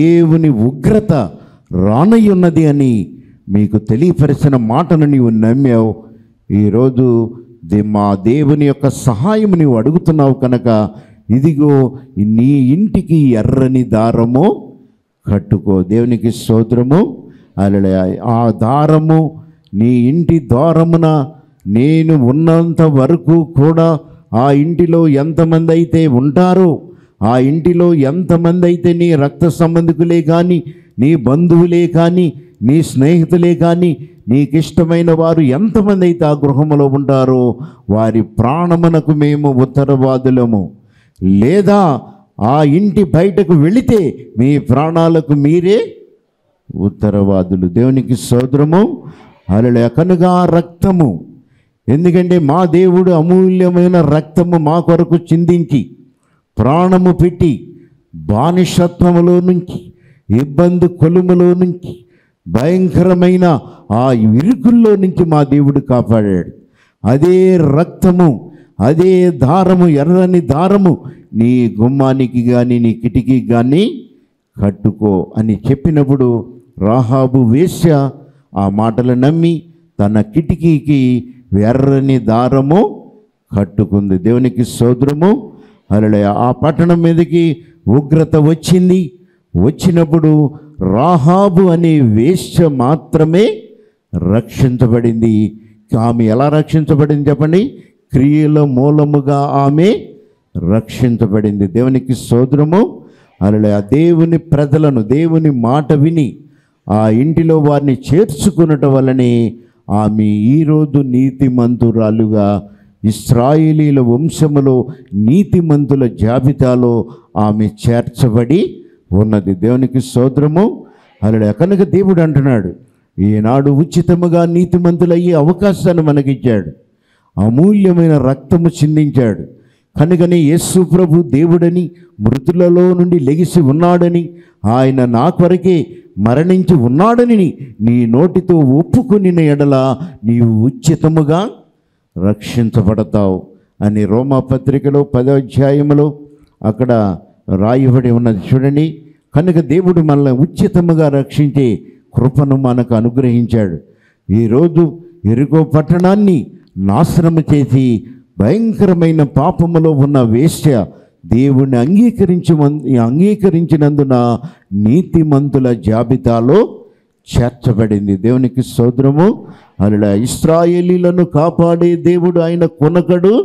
దేవుని ఉగ్రత రానయ్యున్నది అని మీకు తెలియపరిచిన మాటను నీవు నమ్మావు ఈరోజు దే- మా దేవుని యొక్క సహాయం నీవు అడుగుతున్నావు కనుక ఇదిగో నీ ఇంటికి ఎర్రని దారము కట్టుకో దేవునికి స్తోత్రము అలలే ఆ దారము నీ ఇంటి ద్వారమున నేను ఉన్నంత వరకు కూడా ఆ ఇంటిలో ఎంతమంది అయితే ఉంటారో ఆ ఇంటిలో ఎంతమంది అయితే నీ రక్త సంబంధికులే కానీ నీ బంధువులే కానీ నీ స్నేహితులే కానీ నీకిష్టమైన వారు ఎంతమంది అయితే ఆ గృహములో ఉంటారో వారి ప్రాణమునకు మేము ఉత్తరవాదులము లేదా ఆ ఇంటి బయటకు వెళితే మీ ప్రాణాలకు మీరే ఉత్తరవాదులు దేవునికి సోదరము అలలే కనుక ఆ రక్తము ఎందుకంటే మా దేవుడు అమూల్యమైన రక్తము మా కొరకు చిందించి ప్రాణము పెట్టి బానిసత్వములో నుంచి ఇబ్బంది కొలుములో నుంచి భయంకరమైన ఆ ఇరుకుల్లో నుంచి మా దేవుడు కాపాడాడు అదే రక్తము అదే దారము ఎర్రని దారము నీ గుమ్మానికి కానీ నీ కిటికీకి కానీ కట్టుకో అని చెప్పినప్పుడు రాహాబు వేశ్య ఆ మాటలు నమ్మి తన కిటికీకి ఎర్రని దారము కట్టుకుంది దేవునికి సోదరము అలడే ఆ పట్టణం మీదకి ఉగ్రత వచ్చింది వచ్చినప్పుడు రాహాబు అనే వేశ్య మాత్రమే రక్షించబడింది ఆమె ఎలా రక్షించబడింది చెప్పండి క్రియల మూలముగా ఆమె రక్షించబడింది దేవునికి సోదరము అలా ఆ దేవుని ప్రజలను దేవుని మాట విని ఆ ఇంటిలో వారిని చేర్చుకునటం వల్లనే ఆమె ఈరోజు నీతిమంతురాలుగా ఇస్రాయేలీల వంశములో నీతిమంతుల జాబితాలో ఆమె చేర్చబడి ఉన్నది దేవునికి సోదరము అలా కనుక దేవుడు అంటున్నాడు ఈనాడు ఉచితముగా నీతిమంతులయ్యే అవకాశాన్ని మనకిచ్చాడు అమూల్యమైన రక్తము చిందించాడు కనుకనే యేసు ప్రభు దేవుడని మృతులలో నుండి లెగిసి ఉన్నాడని ఆయన నా కొరకే మరణించి ఉన్నాడని నీ నోటితో ఒప్పుకుని ఎడల నీవు ఉచితముగా రక్షించబడతావు అని రోమా పత్రికలో పదో అధ్యాయములో అక్కడ రాయబడి ఉన్నది చూడండి కనుక దేవుడు మనల్ని ఉచితముగా రక్షించే కృపను మనకు అనుగ్రహించాడు ఈరోజు ఎరుగో పట్టణాన్ని నాశనము చేసి భయంకరమైన పాపములో ఉన్న వేశ్య దేవుణ్ణి అంగీకరించి అంగీకరించినందున నీతిమంతుల జాబితాలో చేర్చబడింది దేవునికి సోదరము అలా ఇస్రాయేలీలను కాపాడే దేవుడు ఆయన కొనకడు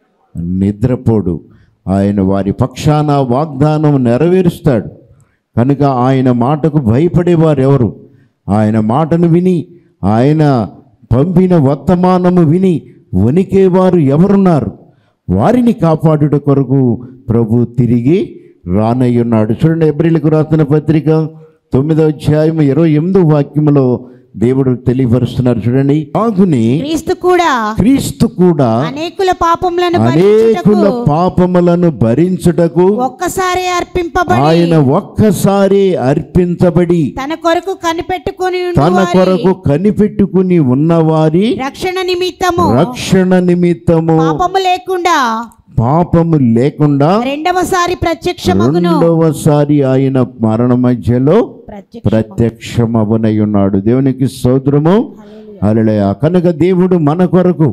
నిద్రపోడు ఆయన వారి పక్షాన వాగ్దానం నెరవేరుస్తాడు కనుక ఆయన మాటకు భయపడేవారు ఎవరు ఆయన మాటను విని ఆయన పంపిన వర్తమానము విని వణికేవారు ఎవరున్నారు వారిని కాపాడుట కొరకు ప్రభు తిరిగి రానయ్యున్నాడు చూడండి ఎబ్రిలకు రాసిన పత్రిక తొమ్మిదో అధ్యాయం ఇరవై ఎనిమిదో వాక్యములో దేవుడు తెలియపరుస్తున్నారు చూడండి ఆగుని క్రీస్తు కూడా క్రీస్తు కూడా అనేకుల పాపములను అనేకుల భరించుటకు పాపములను భరించుటకు ఒక్కసారి అర్పింపబడి ఆయన ఒక్కసారి అర్పించబడి తన కొరకు కనిపెట్టుకొని తన ఉండువారి కొరకు కనిపెట్టుకుని ఉన్నవారి రక్షణ నిమిత్తము రక్షణ నిమిత్తము పాపము లేకుండా పాపము లేకుండా రెండవసారి ప్రత్యక్షమగును రెండవసారి ఆయన మరణ మధ్యలో ప్రత్యక్ష ప్రత్యక్షమవనై ఉన్నాడు దేవునికి స్తోత్రము హల్లెలూయా కనుక దేవుడు మన కొరకు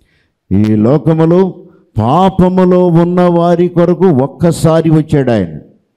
ఈ లోకములో పాపములో ఉన్న వారి కొరకు ఒక్కసారి వచ్చాడు ఆయన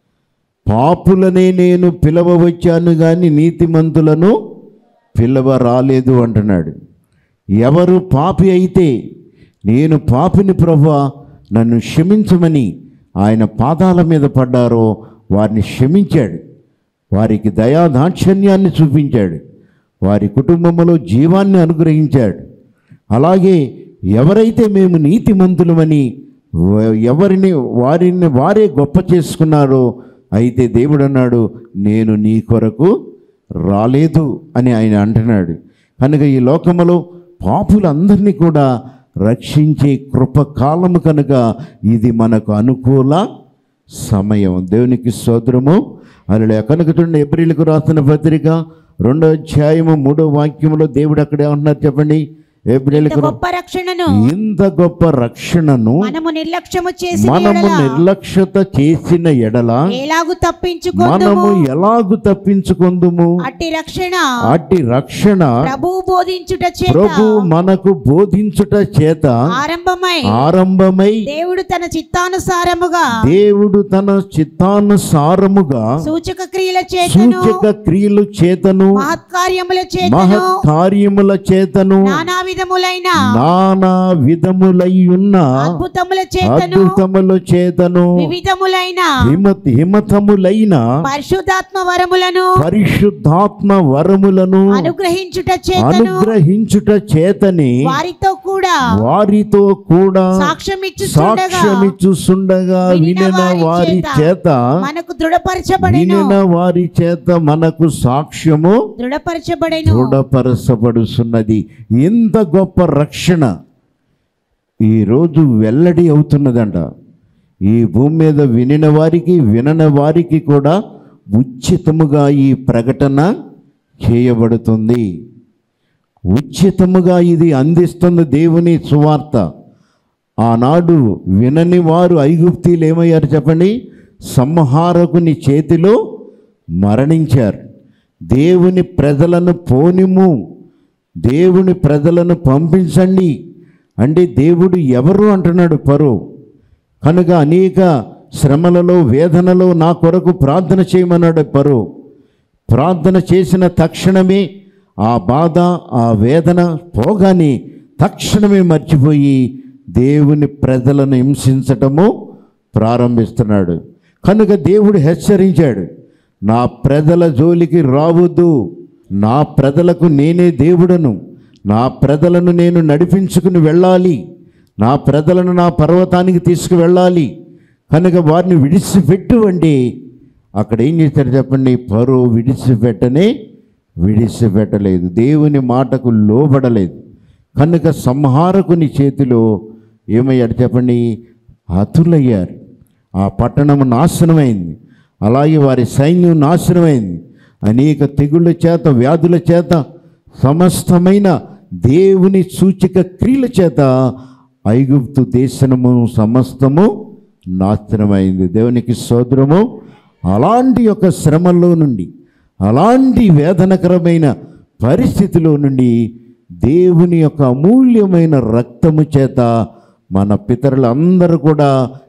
పాపులనే నేను పిలవ వచ్చాను కానీ నీతిమంతులను పిలవ రాలేదు అంటున్నాడు ఎవరు పాపి అయితే నేను పాపిని ప్రభా నన్ను క్షమించమని ఆయన పాదాల మీద పడ్డారో వారిని క్షమించాడు వారికి దయాదాక్షణ్యాన్ని చూపించాడు వారి కుటుంబంలో జీవాన్ని అనుగ్రహించాడు అలాగే ఎవరైతే మేము నీతిమంతులమని వ- ఎవరిని వారిని వారే గొప్ప చేసుకున్నారో అయితే దేవుడు అన్నాడు నేను నీ కొరకు రాలేదు అని ఆయన అంటున్నాడు కనుక ఈ లోకములో పాపులందరినీ కూడా రక్షించే కృపకాలము కనుక ఇది మనకు అనుకూల సమయం దేవునికి సోదరము అలా కనుక చూడండి ఏప్రిల్కు రాసిన పత్రిక రెండో అధ్యాయము మూడో వాక్యములో దేవుడు అక్కడ ఏమంటున్నారు చెప్పండి ఏప్రిల్కి రా- గొప్ప రక్షణను ఇంత గొప్ప రక్షణను మనము నిర్లక్ష్యము చేసిన మనము ఎడల నిర్లక్ష్యత చేసిన ఎడల ఎలాగు తప్పించుకుందుము మనము ఎలాగు తప్పించుకుందుము అట్టి రక్షణ అట్టి రక్షణ ప్రభువు బోధించుట చేత ప్రభు మనకు బోధించుట చేత ఆరంభమై ఆరంభమై దేవుడు తన చిత్తానుసారముగా దేవుడు తన చిత్తానుసారముగా సూచక క్రియల చేతను సూచక క్రియలు చేతను మహత్కార్యముల చేతను మహత్ కార్యముల చేతను నానా విధములైన నానా విధములై ఉన్న అద్భుతముల చేతను అద్భుతముల చేతను వివిధములైన హిమ హిమతములైన పరిశుద్ధాత్మ వరములను పరిశుద్ధాత్మ వరములను అనుగ్రహించుట చేతను అనుగ్రహించుట చేతని వారితో కూడా వారితో కూడా సాక్ష్యం ఇచ్చుచుండగా సాక్ష్యమిచ్చుచుండగా వినిన వారి చేత మనకు దృఢపరచబడెను వినిన వారి చేత మనకు సాక్ష్యము దృఢపరచబడెను దృఢపరచబడుతున్నది ఇంత గొప్ప రక్షణ ఈరోజు వెల్లడి అవుతున్నదంట ఈ భూమి మీద వినిన వారికి వినని వారికి కూడా ఉచితముగా ఈ ప్రకటన చేయబడుతుంది ఉచితముగా ఇది అందిస్తుంది దేవుని సువార్త ఆనాడు వినని వారు ఐగుప్తీలు ఏమయ్యారు చెప్పండి సంహారకుని చేతిలో మరణించారు దేవుని ప్రజలను పోనిము దేవుని ప్రజలను పంపించండి అంటే దేవుడు ఎవరు అంటున్నాడు పరో కనుక అనేక శ్రమలలో వేదనలో నా కొరకు ప్రార్థన చేయమన్నాడు పరో ప్రార్థన చేసిన తక్షణమే ఆ బాధ ఆ వేదన పోగానే తక్షణమే మర్చిపోయి దేవుని ప్రజలను హింసించటము ప్రారంభిస్తున్నాడు కనుక దేవుడు హెచ్చరించాడు నా ప్రజల జోలికి రావద్దు నా ప్రజలకు నేనే దేవుడను నా ప్రజలను నేను నడిపించుకుని వెళ్ళాలి నా ప్రజలను నా పర్వతానికి తీసుకువెళ్ళాలి కనుక వారిని విడిచిపెట్టు అంటే అక్కడ ఏం చేశారు చెప్పండి పరో విడిచిపెట్టనే విడిచిపెట్టలేదు దేవుని మాటకు లోబడలేదు కనుక సంహారకుని చేతిలో ఏమయ్యారు చెప్పండి హతులయ్యారు ఆ పట్టణం నాశనమైంది అలాగే వారి సైన్యం నాశనమైంది అనేక తెగుళ్ళ చేత వ్యాధుల చేత సమస్తమైన దేవుని సూచిక క్రియల చేత ఐగుప్తు దేశము సమస్తము నాశనమైంది దేవునికి సోదరము అలాంటి యొక్క శ్రమల్లో నుండి అలాంటి వేదనకరమైన పరిస్థితిలో నుండి దేవుని యొక్క అమూల్యమైన రక్తము చేత మన పితరులందరూ కూడా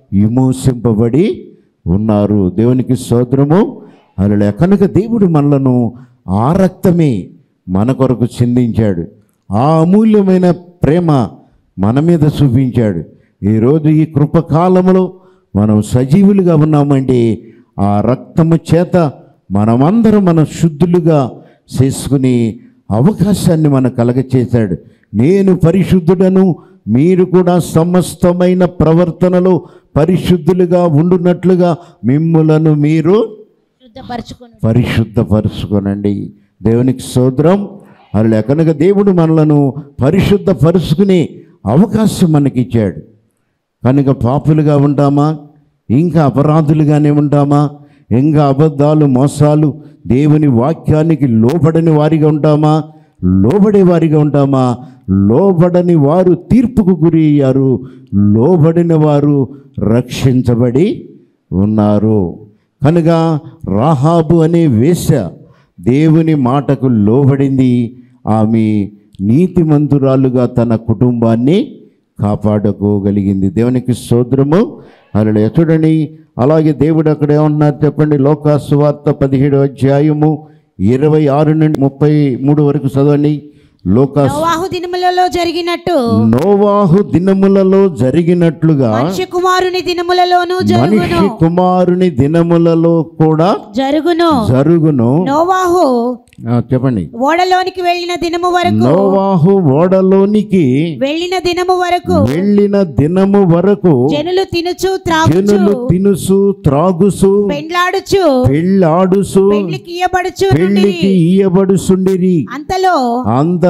విమోచింపబడి ఉన్నారు దేవునికి సోదరము అలా కనుక దేవుడు మనలను ఆ రక్తమే మన కొరకు చిందించాడు ఆ అమూల్యమైన ప్రేమ మన మీద చూపించాడు ఈరోజు ఈ కృపకాలంలో మనం సజీవులుగా ఉన్నామంటే ఆ రక్తము చేత మనమందరం మన శుద్ధులుగా చేసుకుని అవకాశాన్ని మన కలగచేశాడు నేను పరిశుద్ధుడను మీరు కూడా సమస్తమైన ప్రవర్తనలో పరిశుద్ధులుగా ఉండునట్లుగా మిమ్ములను మీరు శుద్ధపరచుకును పరిశుద్ధపరుచుకోనండి దేవునికి సోదరం అలా కనుక దేవుడు మనలను పరిశుద్ధపరుచుకునే అవకాశం మనకిచ్చాడు కనుక పాపులుగా ఉంటామా ఇంకా అపరాధులుగానే ఉంటామా ఇంకా అబద్ధాలు మోసాలు దేవుని వాక్యానికి లోబడని వారిగా ఉంటామా లోబడే వారిగా ఉంటామా లోబడని వారు తీర్పుకు గురి అయ్యారు లోబడిన వారు రక్షించబడి ఉన్నారు కనుక రాహాబు అనే వేశ్య దేవుని మాటకు లోబడింది ఆమె నీతిమంతురాలుగా తన కుటుంబాన్ని కాపాడుకోగలిగింది దేవునికి సోదరము అలా చూడండి అలాగే దేవుడు అక్కడ ఏమంటున్నారు చెప్పండి లోకాసువార్త పదిహేడు అధ్యాయము ఇరవై ఆరు నుండి ముప్పై మూడు వరకు చదవండి లోకాస్ నోవాహు దినములలో జరిగినట్టు నోవాహు దినములలో జరిగినట్లుగా మనిషి కుమారుని దినములలోనూ జరుగును మనిషి కుమారుని దినములలో కూడా జరుగును జరుగును నోవాహు ఆ, చెప్పండి ఓడలోనికి వెళ్ళిన దినము వరకు నోవాహు ఓడలోనికి వెళ్ళిన దినము వరకు వెళ్ళిన దినము వరకు జనులు తినుచు త్రాగుచు జనులు తినుసు త్రాగుసు పెండ్లాడుచు పెళ్ళాడుసు పెండ్లికి ఇయ్యబడుచు నుండిరి. పెళ్లికి ఇయ్యబడుసుండిరి అంతలో అంతలో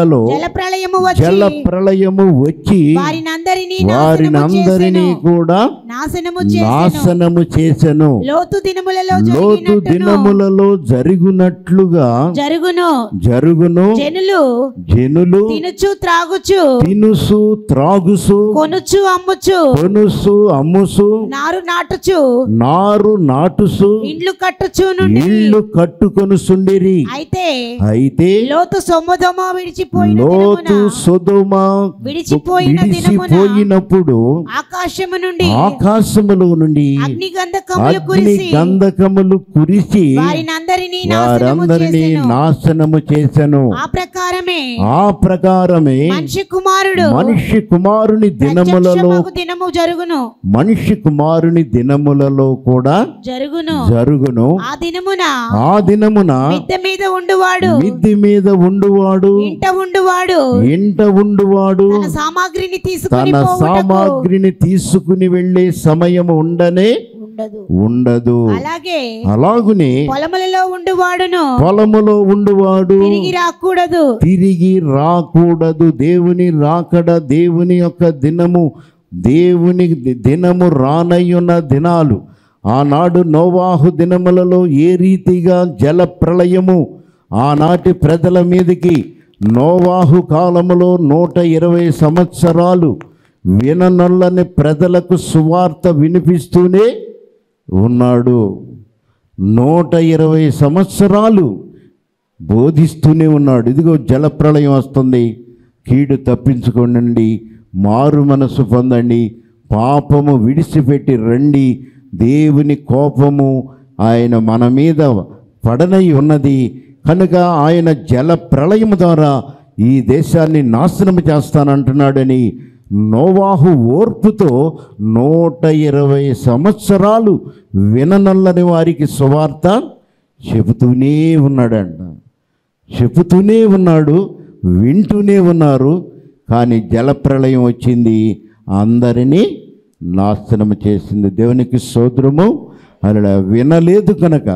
దినములలో జల ప్రళయము జల వచ్చి ప్రళయము వచ్చి వారినందరినీ వారిని నాశనము అందరినీ చేసెను. కూడా నాశనము చేసెను నాశనము చేసెను లోతు దినములలో లోతు జరిగినట్టును దినములలో జరుగునట్లుగా జరుగును జరుగును జనులు జనులు తినుచు త్రాగుచు తినుసు త్రాగుసు కొనుచు అమ్ముచు కొనుసు అమ్ముసు నారు నాటుచు నారు నాటుసు ఇండ్లు కట్టుచు నుండి ఇళ్ళు కట్టుకొనుసుండిరి అయితే అయితే లోతు సొమ్ముదమ విడిచిపోయిన లోతు దినమున సొదొమ విడిచిపోయిన దినమున విడిచిపోయినప్పుడు ఆకాశము నుండి ఆకాశములో నుండి అగ్ని గంధకములు అగ్ని కురిసి గంధకములు కురిసి వారినందరినీ నాశనము వారందరినీ చేసెను నాశనము చేసెను ఆ ప్రకారమే ఆ ప్రకారమే మనిషి కుమారుడు మనిషి కుమారుని దినములలో ప్రత్యక్షమగు దినము జరుగును మనిషి కుమారుని దినములలో కూడా జరుగును జరుగును ఆ దినమున ఆ దినమున మిద్దె మీద ఉండువాడు మిద్ది మీద ఉండువాడు ఇంట ఉండువాడు ఇంట ఉండువాడు తన సామాగ్రిని తీసుకుని తన పోవుటకు సామాగ్రిని తీసుకుని వెళ్ళే సమయం ఉండనే ఉండదు ఉండదు అలాగే అలాగునే పొలములలో ఉండువాడును పొలములో ఉండువాడు తిరిగి రాకూడదు తిరిగి రాకూడదు దేవుని రాకడ దేవుని యొక్క దినము దేవుని దినము రానయ్యున్న దినాలు ఆనాడు నోవాహు దినములలో ఏ రీతిగా జల ప్రళయము ఆనాటి ప్రజల మీదకి నోవాహు కాలములో నూట ఇరవై సంవత్సరాలు విననొల్లని ప్రజలకు సువార్త వినిపిస్తూనే ఉన్నాడు నూట ఇరవై సంవత్సరాలు బోధిస్తూనే ఉన్నాడు ఇదిగో జలప్రళయం వస్తుంది కీడు తప్పించుకోండి మారు మనసు పొందండి పాపము విడిచిపెట్టి రండి దేవుని కోపము ఆయన మన మీద పడనై ఉన్నది కనుక ఆయన జల ప్రళయం ద్వారా ఈ దేశాన్ని నాశనం చేస్తానంటున్నాడని నోవాహు ఓర్పుతో నూట ఇరవై సంవత్సరాలు విననల్లని వారికి సువార్త చెబుతూనే ఉన్నాడంట చెబుతూనే ఉన్నాడు వింటూనే ఉన్నారు కానీ జలప్రళయం వచ్చింది అందరినీ నాశనం చేసింది దేవునికి సోదరము అలా వినలేదు కనుక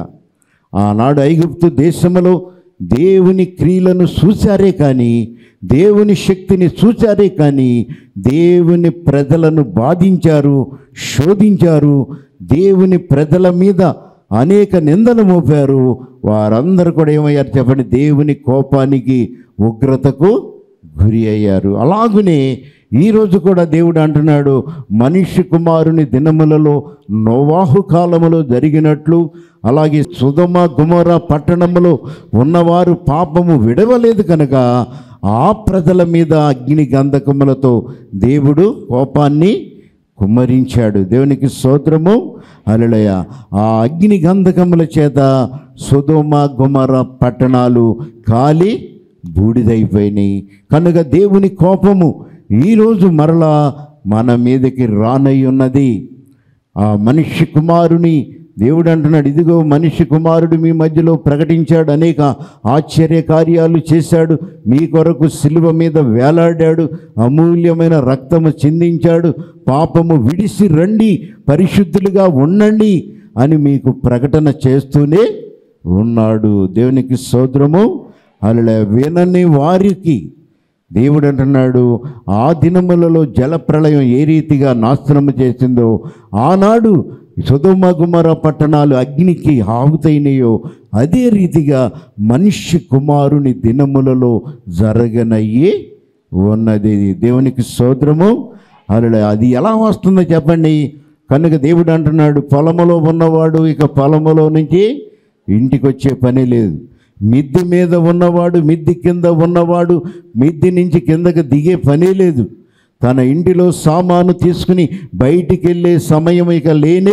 ఆనాడు ఐగుప్తు దేశంలో దేవుని క్రియలను చూచారే కానీ దేవుని శక్తిని చూచారే కానీ దేవుని ప్రజలను బాధించారు శోధించారు దేవుని ప్రజల మీద అనేక నిందలు మోపారు వారందరూ కూడా ఏమయ్యారు చెప్పండి దేవుని కోపానికి ఉగ్రతకు గురి అయ్యారు అలాగునే ఈరోజు కూడా దేవుడు అంటున్నాడు మనిషి కుమారుని దినములలో నోవాహు కాలములో జరిగినట్లు అలాగే సుధమ గుమర పట్టణములో ఉన్నవారు పాపము విడవలేదు కనుక ఆ ప్రజల మీద అగ్ని గంధకములతో దేవుడు కోపాన్ని కుమ్మరించాడు దేవునికి స్తోత్రము అలలయ ఆ అగ్ని గంధకముల చేత సుధోమ గుమర పట్టణాలు కాలి బూడిదైపోయినాయి కనుక దేవుని కోపము ఈరోజు మరలా మన మీదకి రానై ఉన్నది ఆ మనిషి కుమారుని దేవుడు అంటున్నాడు ఇదిగో మనిషి కుమారుడు మీ మధ్యలో ప్రకటించాడు అనేక ఆశ్చర్య కార్యాలు చేశాడు మీ కొరకు శిలువ మీద వేలాడాడు అమూల్యమైన రక్తము చిందించాడు పాపము విడిసి రండి పరిశుద్ధులుగా ఉండండి అని మీకు ప్రకటన చేస్తూనే ఉన్నాడు దేవునికి సోదరము అలా వినని వారికి దేవుడు అంటున్నాడు ఆ దినములలో జల ప్రళయం ఏ రీతిగా నాశనము చేసిందో ఆనాడు సుధుమ గుమర పట్టణాలు అగ్నికి ఆహుతైనయో అదే రీతిగా మనిషి కుమారుని దినములలో జరగనయ్యి ఉన్నది దేవునికి సోదరము అలా అది ఎలా వస్తుందో చెప్పండి కనుక దేవుడు అంటున్నాడు పొలములో ఉన్నవాడు ఇక పొలములో నుంచి ఇంటికి వచ్చే పని లేదు మిద్ది మీద ఉన్నవాడు మిద్ది కింద ఉన్నవాడు మిద్ది నుంచి కిందకి దిగే పని లేదు తన ఇంటిలో సామాను తీసుకుని బయటికి వెళ్ళే సమయం ఇక లేనే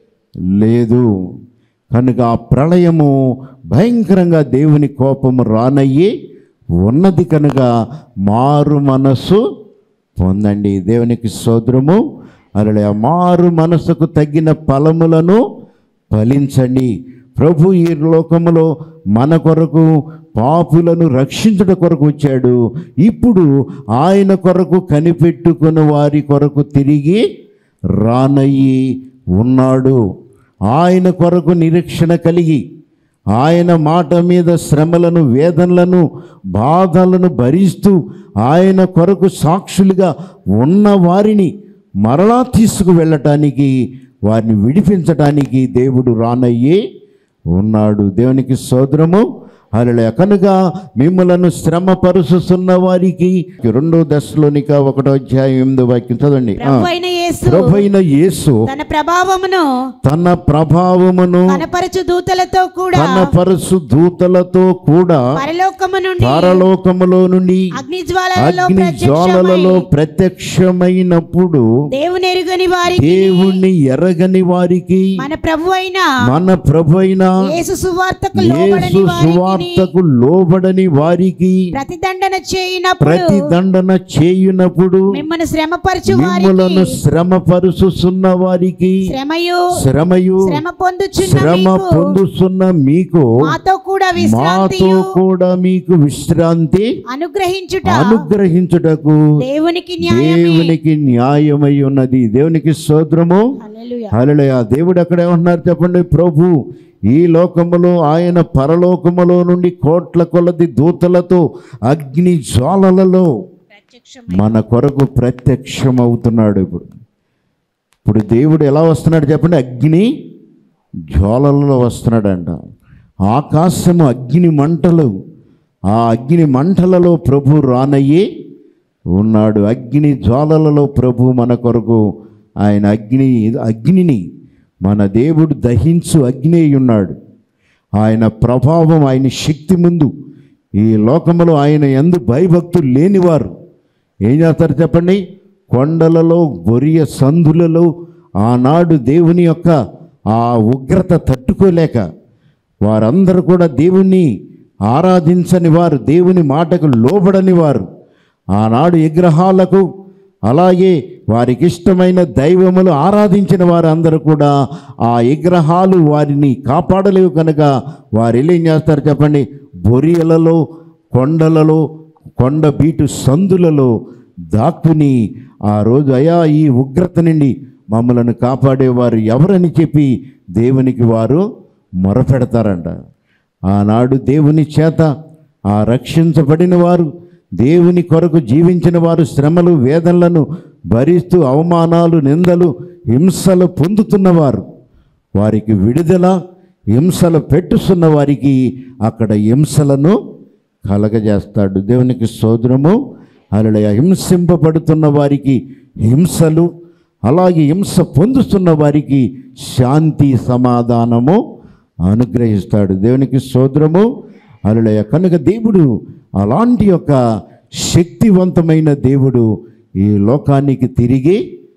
లేదు కనుక ఆ ప్రళయము భయంకరంగా దేవుని కోపము రానయ్యి ఉన్నది కనుక మారు మనస్సు పొందండి దేవునికి సోదరము అలా మారు మనసుకు తగిన ఫలములను ఫలించండి ప్రభు ఈ లోకములో మన కొరకు పాపులను రక్షించుట కొరకు వచ్చాడు ఇప్పుడు ఆయన కొరకు కనిపెట్టుకున్న వారి కొరకు తిరిగి రానయ్యి ఉన్నాడు ఆయన కొరకు నిరీక్షణ కలిగి ఆయన మాట మీద శ్రమలను వేదనలను బాధలను భరిస్తూ ఆయన కొరకు సాక్షులుగా ఉన్న వారిని మరలా తీసుకు వెళ్ళటానికి వారిని విడిపించటానికి దేవుడు రానయ్యే ఉన్నాడు దేవునికి సోదరము అలా కనుక మిమ్మలను శ్రమ పరుచుతున్న వారికి రెండో దశలోనిక ఒకటో అధ్యాయం ఎనిమిదో వాక్యం చదవండి ఆ. ప్రభు అయిన యేసు ప్రభైన యేసు తన ప్రభావమును తన ప్రభావమును కనపరచు దూతలతో కూడా తన పరసు దూతలతో కూడా పరలోకము నుండి పరలోకములో నుండి అగ్ని జ్వాలలలో అగ్ని జ్వాలలలో ప్రత్యక్షమై ప్రత్యక్షమైనప్పుడు దేవుని ఎరుగని వారికి దేవుణ్ణి ఎరగని వారికి మన ప్రభు అయిన మన ప్రభు అయిన యేసు సువార్తకు యేసు లోబడని వారికి సువార్తకు లోబడని వారికి ప్రతిదండన చేయనప్పుడు ప్రతిదండన చేయునప్పుడు మిమ్మల్ని శ్రమపరచు మిమ్మలను వారికి శ్రమ పరుచుతున్న వారికి శ్రమయు శ్రమయు శ్రమ పొందుచున్న శ్రమ మీకు పొందుతున్న మీకు మాతో కూడా మాతో విశ్రాంతియు కూడా మీకు విశ్రాంతి అనుగ్రహించుట అనుగ్రహించుటకు దేవునికి న్యాయమే దేవునికి న్యాయమై ఉన్నది దేవునికి స్తోత్రము హల్లెలూయా. హల్లెలూయా దేవుడు అక్కడ ఏమంటున్నారు చెప్పండి ప్రభు ఈ లోకములో ఆయన పరలోకములో నుండి కోట్ల కొలది దూతలతో అగ్ని జ్వాలలలో ప్రత్యక్షమై మన కొరకు ప్రత్యక్షమవుతున్నాడు ఇప్పుడు ఇప్పుడు దేవుడు ఎలా వస్తున్నాడు చెప్పండి అగ్ని జ్వాలలలో వస్తున్నాడంట ఆకాశము అగ్ని మంటలు ఆ అగ్ని మంటలలో ప్రభు రానయ్యి ఉన్నాడు అగ్ని జ్వాలలలో ప్రభు మన కొరకు ఆయన అగ్ని అగ్నిని మన దేవుడు దహించు అగ్ని అయి ఉన్నాడు ఆయన ప్రభావం ఆయన శక్తి ముందు ఈ లోకములో ఆయన ఎందు భయభక్తులు లేనివారు ఏం చేస్తారు చెప్పండి కొండలలో బొరియ సందులలో ఆనాడు దేవుని యొక్క ఆ ఉగ్రత తట్టుకోలేక వారందరూ కూడా దేవుణ్ణి ఆరాధించని వారు దేవుని మాటకు లోబడని వారు ఆనాడు విగ్రహాలకు అలాగే వారికి ఇష్టమైన దైవములు ఆరాధించిన వారు అందరూ కూడా ఆ విగ్రహాలు వారిని కాపాడలేవు కనుక వారు వెళ్ళి ఏం చేస్తారు చెప్పండి బొరియలలో కొండలలో కొండ బీటు సందులలో దాక్కుని ఆ రోజు అయా ఈ ఉగ్రత నుండి మమ్మలను కాపాడేవారు ఎవరని చెప్పి దేవునికి వారు మొరపెడతారంట ఆనాడు దేవుని చేత ఆ రక్షించబడిన వారు దేవుని కొరకు జీవించిన వారు శ్రమలు వేదనలను భరిస్తూ అవమానాలు నిందలు హింసలు పొందుతున్నవారు వారికి విడుదల హింసలు పెట్టుతున్న వారికి అక్కడ హింసలను కలగజేస్తాడు దేవునికి సోదరము అలా హింసింపబడుతున్న వారికి హింసలు అలాగే హింస పొందుతున్న వారికి శాంతి సమాధానము అనుగ్రహిస్తాడు దేవునికి సోదరము అలలయ కనుక దేవుడు అలాంటి యొక్క శక్తివంతమైన దేవుడు ఈ లోకానికి తిరిగి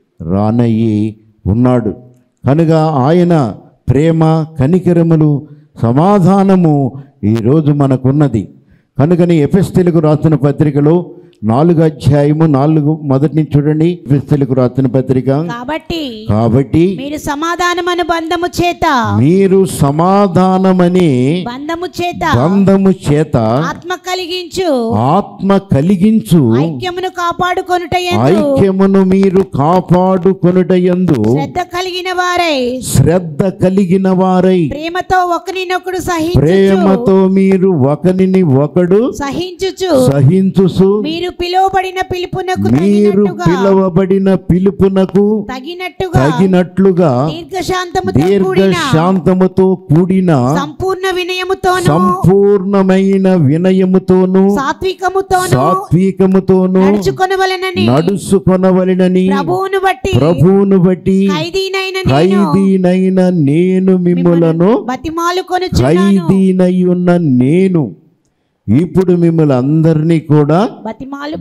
రానయ్యి ఉన్నాడు కనుక ఆయన ప్రేమ కనికరములు సమాధానము ఈరోజు మనకున్నది కనుకని ఎఫెస్తెలకు రాసిన పత్రికలో నాలుగు అధ్యాయము నాలుగు మొదటి నుంచి చూడండి ఎఫెస్తెలకు రాసిన పత్రిక కాబట్టి కాబట్టి మీరు సమాధానమను బంధము చేత మీరు సమాధానమనే బంధము చేత బంధము చేత ఆత్మ కలిగించు ఆత్మ కలిగించు ఐక్యమును కాపాడుకొనుట ఐక్యమును మీరు కాపాడుకొనుటయందు శ్రద్ధ కలిగిన వారై శ్రద్ధ కలిగిన వారై ప్రేమతో ఒకరినొకడు సహించుచు ప్రేమతో మీరు ఒకరిని ఒకడు సహించుచు సహించుసు మీరు పిలువబడిన పిలుపునకు మీరు తగినట్టుగా పిలువబడిన పిలుపునకు తగినట్టుగా తగినట్లుగా దీర్ఘశాంతముతో దీర్ఘ కూడిన శాంతముతో కూడిన సంపూర్ణ వినయముతోను సంపూర్ణమైన వినయముతోను సాత్వికముతోను సాత్వికముతోను నడుచుకొనవలెనని నడుచుకొనవలెనని ప్రభువును బట్టి ప్రభువును బట్టి ఖైదీనైన నేను ఖైదీనైన నేను మిమ్ములను బతిమాలుకొనుచున్నాను ఖైదీనై ఉన్న నేను ఇప్పుడు మిమ్మల్ని అందరినీ కూడా బతిమాలు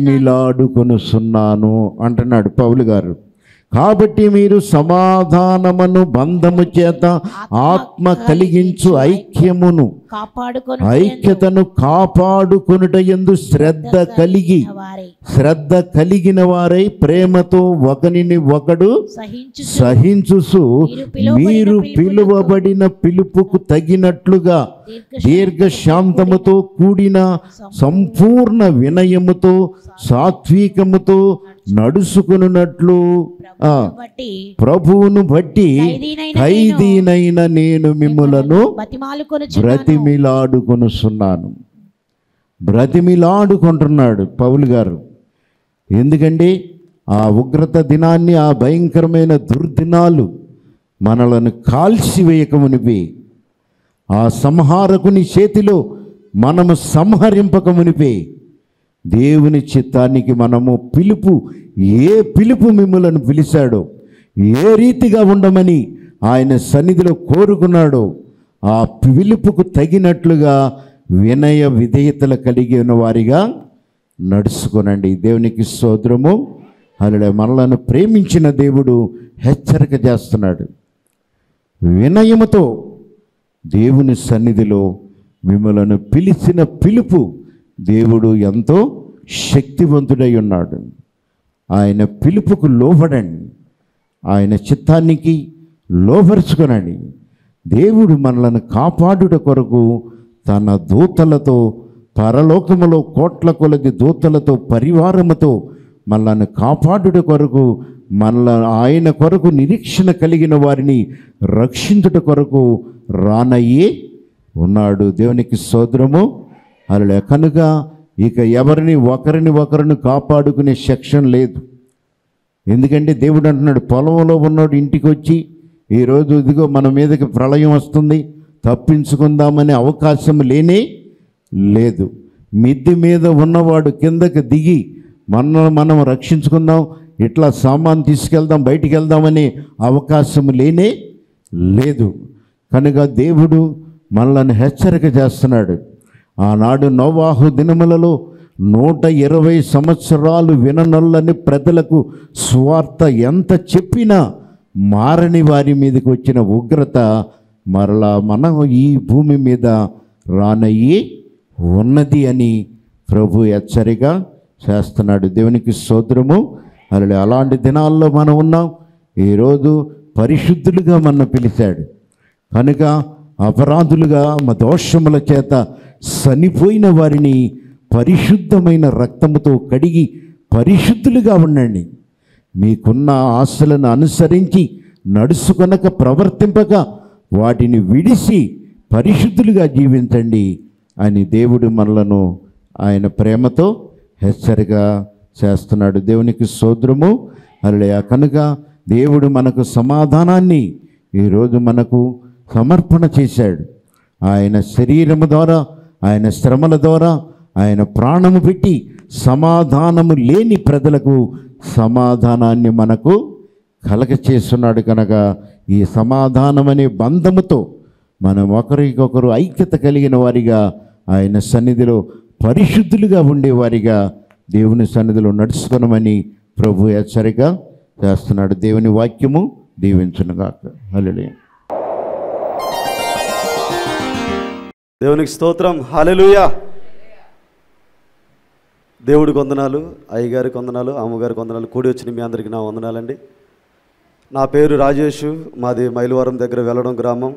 బ్రతిమిలాడుకొనుచున్నాను అంటున్నాడు పౌలు గారు కాబట్టి మీరు సమాధానమును బంధము చేత ఆత్మ కలిగించు ఐక్యమును కాపాడుకొని ఐక్యతను కాపాడుకొనుట ఎందు శ్రద్ధ కలిగి వారై శ్రద్ధ కలిగిన వారై ప్రేమతో ఒకనిని ఒకడు సహించు సహించుసు మీరు పిలువబడిన పిలుపుకు తగినట్లుగా దీర్ఘ శాంతముతో కూడిన సంపూర్ణ వినయముతో సాత్వికముతో నడుచుకున్నట్లు ఆ, బట్టి ప్రభువును బట్టి ఖైదీనైన ఖైదీనైన నేను మిమ్ములను బతిమాలుకొని బ్రతిమిలాడుకొనుస్తున్నాను బ్రతిమిలాడుకుంటున్నాడు పౌలు గారు ఎందుకంటే ఆ ఉగ్రత దినాన్ని ఆ భయంకరమైన దుర్దినాలు మనలను కాల్చివేయకమునిపి ఆ సంహారకుని చేతిలో మనము సంహరింపకమునిపే దేవుని చిత్తానికి మనము పిలుపు ఏ పిలుపు మిమ్మలను పిలిచాడో ఏ రీతిగా ఉండమని ఆయన సన్నిధిలో కోరుకున్నాడో ఆ పిలుపుకు తగినట్లుగా వినయ విధేయతలు కలిగిన వారిగా నడుచుకోనండి దేవునికి సోదరము అలా మనలను ప్రేమించిన దేవుడు హెచ్చరిక చేస్తున్నాడు వినయముతో దేవుని సన్నిధిలో మిమ్మలను పిలిచిన పిలుపు దేవుడు ఎంతో శక్తివంతుడై ఉన్నాడు ఆయన పిలుపుకు లోబడండి ఆయన చిత్తానికి లోపరుచుకొనండి దేవుడు మనలను కాపాడుట కొరకు తన దూతలతో పరలోకములో కోట్ల కొలది దూతలతో పరివారముతో మనలను కాపాడుట కొరకు మనల ఆయన కొరకు నిరీక్షణ కలిగిన వారిని రక్షించుట కొరకు రానయ్యే ఉన్నాడు దేవునికి సోదరము అలా కనుక ఇక ఎవరిని ఒకరిని ఒకరిని కాపాడుకునే సెక్షన్ లేదు ఎందుకంటే దేవుడు అంటున్నాడు పొలంలో ఉన్నోడు ఇంటికి వచ్చి ఈరోజు ఇదిగో మన మీదకి ప్రళయం వస్తుంది తప్పించుకుందామనే అవకాశం లేనే లేదు మిద్ది మీద ఉన్నవాడు కిందకి దిగి మన మనం రక్షించుకుందాం ఇట్లా సామాన్ తీసుకెళ్దాం బయటికి వెళ్దామనే అవకాశం లేనే లేదు కనుక దేవుడు మనల్ని హెచ్చరిక చేస్తున్నాడు ఆనాడు నోవాహు దినములలో నూట ఇరవై సంవత్సరాలు విననొల్లని ప్రజలకు స్వార్థ ఎంత చెప్పినా మారని వారి మీదకి వచ్చిన ఉగ్రత మరలా మనం ఈ భూమి మీద రానయ్యి ఉన్నది అని ప్రభు హెచ్చరిక చేస్తున్నాడు దేవునికి సోదరము అలా అలాంటి దినాల్లో మనం ఉన్నాం ఈరోజు పరిశుద్ధులుగా మన పిలిచాడు కనుక అపరాధులుగా మా దోషముల చేత చనిపోయిన వారిని పరిశుద్ధమైన రక్తముతో కడిగి పరిశుద్ధులుగా ఉండండి మీకున్న ఆశలను అనుసరించి నడుచుకొనక ప్రవర్తింపక వాటిని విడిసి పరిశుద్ధులుగా జీవించండి అని దేవుడు మనలను ఆయన ప్రేమతో హెచ్చరిక చేస్తున్నాడు దేవునికి సోదరము అలా కనుక దేవుడు మనకు సమాధానాన్ని ఈరోజు మనకు సమర్పణ చేశాడు ఆయన శరీరము ద్వారా ఆయన శ్రమల ద్వారా ఆయన ప్రాణము పెట్టి సమాధానము లేని ప్రజలకు సమాధానాన్ని మనకు కలగ చేస్తున్నాడు కనుక ఈ సమాధానం అనే బంధముతో మనం ఒకరికొకరు ఐక్యత కలిగిన వారిగా ఆయన సన్నిధిలో పరిశుద్ధులుగా ఉండేవారిగా దేవుని సన్నిధిలో నడుచుకునమని ప్రభు హెచ్చరిక చేస్తున్నాడు దేవుని వాక్యము దీవించునుగాక హల్లెలూయా దేవునికి స్తోత్రం హల్లెలూయా దేవుడికి వందనాలు అయ్యగారికి వందనాలు అమ్మగారికి వందనాలు కూడి వచ్చిన మీ అందరికీ నా వందనాలండి నా పేరు రాజేష్ మాది మైలవరం దగ్గర వెళ్ళడం గ్రామం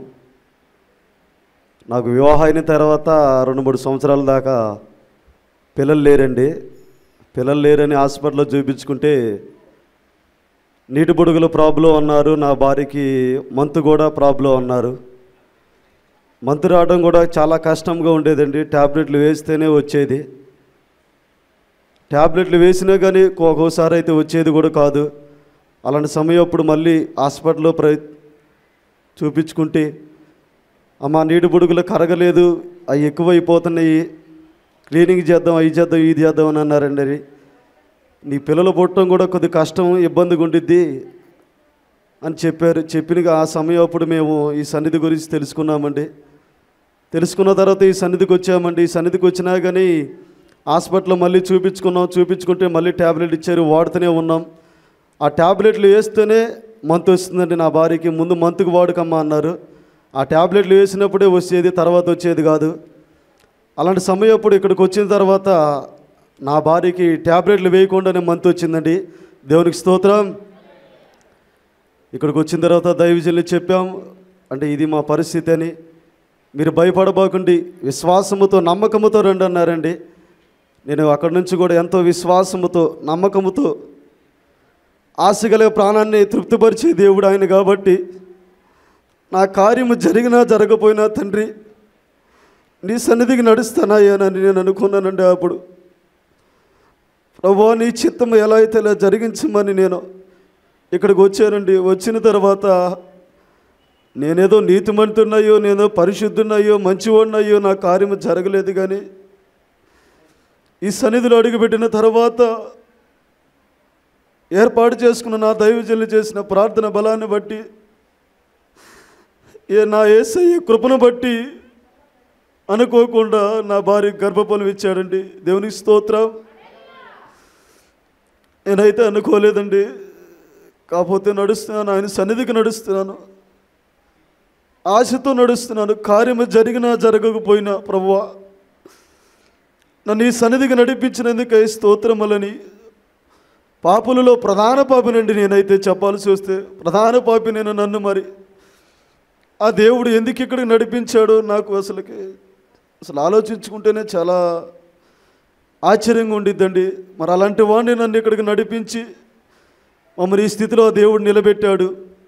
నాకు వివాహం అయిన తర్వాత రెండు మూడు సంవత్సరాల దాకా పిల్లలు లేరండి పిల్లలు లేరని హాస్పిటల్లో చూపించుకుంటే నీటి బుడుగుల ప్రాబ్లం అన్నారు నా భార్యకి మంతు కూడా ప్రాబ్లం అన్నారు మంతు రావడం కూడా చాలా కష్టంగా ఉండేదండి ట్యాబ్లెట్లు వేస్తేనే వచ్చేది ట్యాబ్లెట్లు వేసినా కానీ ఒక్కోసారి అయితే వచ్చేది కూడా కాదు అలాంటి సమయం అప్పుడు మళ్ళీ హాస్పిటల్లో ప్ర చూపించుకుంటే అమ్మ నీటి బుడుగులు కరగలేదు అవి ఎక్కువైపోతున్నాయి క్లీనింగ్ చేద్దాం అవి చేద్దాం ఇది చేద్దాం అని అన్నారండి అది నీ పిల్లలు పుట్టడం కూడా కొద్ది కష్టం ఇబ్బందిగా ఉండిద్ది అని చెప్పారు చెప్పిన ఆ సమయం అప్పుడు మేము ఈ సన్నిధి గురించి తెలుసుకున్నామండి తెలుసుకున్న తర్వాత ఈ సన్నిధికి వచ్చామండి ఈ సన్నిధికి వచ్చినా కానీ హాస్పిటల్లో మళ్ళీ చూపించుకున్నాం చూపించుకుంటే మళ్ళీ ట్యాబ్లెట్ ఇచ్చారు వాడుతూనే ఉన్నాం ఆ ట్యాబ్లెట్లు వేస్తేనే మంత్ వస్తుందండి నా భార్యకి ముందు మంత్కి వాడుకమ్మా అన్నారు ఆ ట్యాబ్లెట్లు వేసినప్పుడే వచ్చేది తర్వాత వచ్చేది కాదు అలాంటి సమయం అప్పుడు ఇక్కడికి వచ్చిన తర్వాత నా భార్యకి ట్యాబ్లెట్లు వేయకుండానే మంత్ వచ్చిందండి దేవునికి స్తోత్రం ఇక్కడికి వచ్చిన తర్వాత దైవజనులు చెప్పాం అంటే ఇది మా పరిస్థితి అని మీరు భయపడబోకండి విశ్వాసముతో నమ్మకముతో రండి అన్నారండి నేను అక్కడి నుంచి కూడా ఎంతో విశ్వాసముతో నమ్మకముతో ఆశ కలిగే ప్రాణాన్ని తృప్తిపరిచే దేవుడు ఆయన కాబట్టి నా కార్యము జరిగినా జరగపోయినా తండ్రి నీ సన్నిధికి నడుస్తానాయనని నేను అనుకున్నానండి అప్పుడు ప్రభు నీ చిత్తం ఎలా అయితే ఇలా జరిగించమని నేను ఇక్కడికి వచ్చానండి వచ్చిన తర్వాత నేనేదో నీతిమంతున్నాయో నేనో పరిశుద్ధున్నాయో మంచివాడినయ్యో నా కార్యము జరగలేదు కానీ ఈ సన్నిధిలో అడుగుపెట్టిన తర్వాత ఏర్పాటు చేసుకున్న నా దైవజనులు చేసిన ప్రార్థన బలాన్ని బట్టి ఏ నా ఏసయ్య కృపను బట్టి అనుకోకుండా నా భార్య గర్భఫలం ఇచ్చాడండి దేవునికి స్తోత్రం నేనైతే అనుకోలేదండి కాకపోతే నడుస్తున్నాను ఆయన సన్నిధికి నడుస్తున్నాను ఆశతో నడుస్తున్నాను కార్యము జరిగినా జరగకపోయినా ప్రభువా నన్ను ఈ సన్నిధికి నడిపించినందుకై స్తోత్రములని పాపులలో ప్రధాన పాపినండి నేనైతే చెప్పాల్సి వస్తే ప్రధాన పాపి నేను నన్ను మరి ఆ దేవుడు ఎందుకు ఇక్కడికి నడిపించాడో నాకు అసలుకి అసలు ఆలోచించుకుంటేనే చాలా ఆశ్చర్యంగా ఉండిద్దండి మరి అలాంటి వాడిని నన్ను ఇక్కడికి నడిపించి మమ్మల్ని ఈ స్థితిలో ఆ దేవుడు నిలబెట్టాడు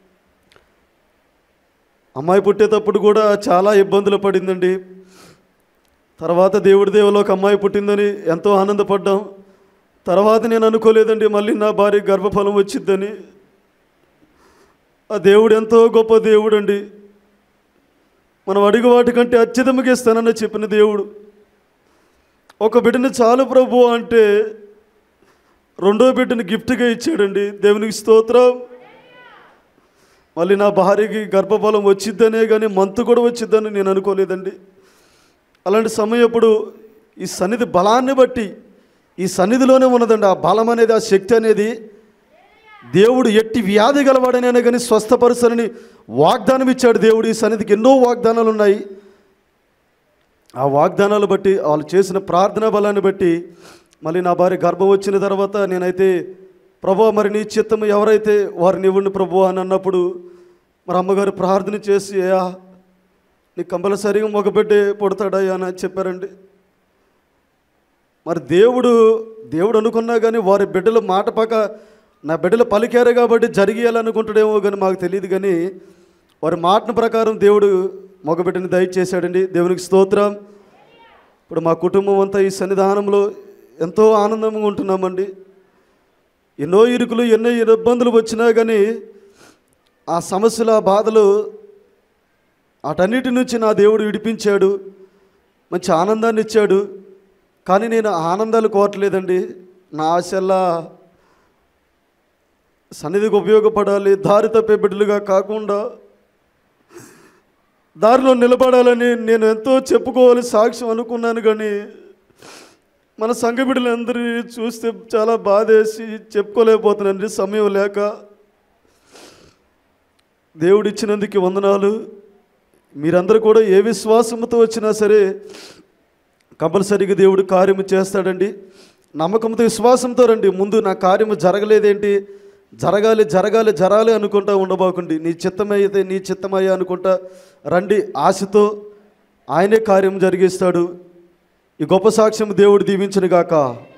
అమ్మాయి పుట్టేటప్పుడు కూడా చాలా ఇబ్బందులు పడిందండి తర్వాత దేవుడి దేవులో ఒక అమ్మాయి పుట్టిందని ఎంతో ఆనందపడ్డాం తర్వాత నేను అనుకోలేదండి మళ్ళీ నా భార్య గర్భఫలం వచ్చిద్దని ఆ దేవుడు ఎంతో గొప్ప దేవుడు అండి మనం అడిగి వాటికంటే అత్యధికంగా ఇస్తానని చెప్పిన దేవుడు ఒక బిడ్డని చాలు ప్రభు అంటే రెండో బిడ్డని గిఫ్ట్గా ఇచ్చాడండి దేవునికి స్తోత్రం మళ్ళీ నా భార్యకి గర్భఫలం వచ్చిద్దనే కానీ మంతు కూడా వచ్చిద్దని నేను అనుకోలేదండి అలాంటి సమయం అప్పుడు ఈ సన్నిధి బలాన్ని బట్టి ఈ సన్నిధిలోనే ఉన్నదండి ఆ బలం అనేది ఆ శక్తి అనేది దేవుడు ఎట్టి వ్యాధి గలవాడనైనా కానీ స్వస్థపరుసనని వాగ్దానం ఇచ్చాడు దేవుడు ఈ సన్నిధికి ఎన్నో వాగ్దానాలు ఉన్నాయి ఆ వాగ్దానాలు బట్టి వాళ్ళు చేసిన ప్రార్థనా బలాన్ని బట్టి మళ్ళీ నా భార్య గర్భం వచ్చిన తర్వాత నేనైతే ప్రభు మరి నీ చిత్తం ఎవరైతే వారిని ఇవ్వండి ప్రభు అని అన్నప్పుడు మరి అమ్మగారు ప్రార్థన చేసి అయ్యా నీ కంపల్సరిగా మగ బిడ్డే పుడతాడయ్యా అని చెప్పారండి మరి దేవుడు దేవుడు అనుకున్నా కానీ వారి బిడ్డల మాట పక్క నా బిడ్డలు పలికారు కాబట్టి జరిగేయాలనుకుంటాడేమో కానీ మాకు తెలియదు కానీ వారి మాట ప్రకారం దేవుడు మగబిడ్డని దయచేశాడండి దేవునికి స్తోత్రం ఇప్పుడు మా కుటుంబం అంతా ఈ సన్నిధానంలో ఎంతో ఆనందంగా ఉంటున్నామండి ఎన్నో ఇరుకులు ఎన్నో ఇబ్బందులు వచ్చినా కానీ ఆ సమస్యల ఆ బాధలు అటన్నిటి నుంచి నా దేవుడు విడిపించాడు మంచి ఆనందాన్ని ఇచ్చాడు కానీ నేను ఆనందాలు కోరట్లేదండి నా ఆశల్లా సన్నిధికి ఉపయోగపడాలి దారి తప్పే బిడ్డలుగా కాకుండా దారిలో నిలబడాలని నేను ఎంతో చెప్పుకోవాలి సాక్ష్యం అనుకున్నాను కానీ మన సంఘ బిడ్డలందరినీ చూస్తే చాలా బాధేసి చెప్పుకోలేకపోతున్నానండి సమయం లేక దేవుడిచ్చినందుకు వందనాలు మీరందరూ కూడా ఏ విశ్వాసంతో వచ్చినా సరే కంపల్సరీగా దేవుడు కార్యము చేస్తాడండి నమ్మకంతో విశ్వాసంతో రండి ముందు నా కార్యము జరగలేదేంటి జరగాలి జరగాలి జరాలి అనుకుంటా ఉండబోకండి నీ చిత్తమైతే నీ చిత్తమయ్యా అనుకుంటా రండి ఆశతో ఆయనే కార్యం జరిగిస్తాడు ఈ గొప్ప సాక్ష్యం దేవుడు దీవించను గాక